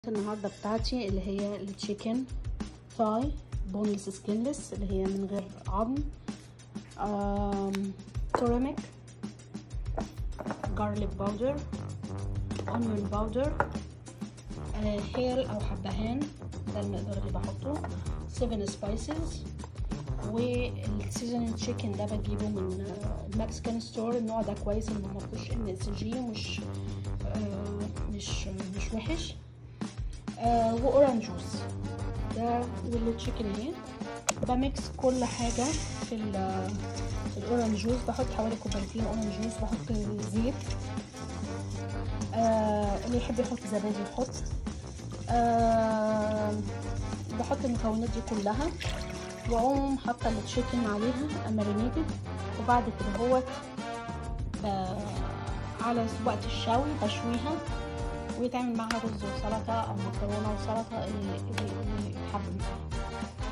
النهارده بتاعتي اللي هي التشيكن ثاي بونلس سكينلس اللي هي من غير عظم سيراميك جارليك باودر اونيون باودر هيل او حبهان ده المقدار اللي بحطه 7 سبايسز والسيزون تشيكن ده بجيبه من المكسيكان ستور النوع ده كويس انه ما فيهوش ام اس جي ومش آه مش مش وحش آه واورنج جوس ده والتشيكن اهي بميكس كل حاجة في, في الاورنج جوس بحط حوالي كوبايتين اورنج جوس بحط زيت آه اللي يحب يحط زبادي يحط آه بحط المكونات دي كلها واقوم حاطه التشيكن عليها امارينيتد وبعد كده هو على وقت الشوي بشويها ويتعمل معاها رز وسلطه او مكرونه وسلطه اللي يحب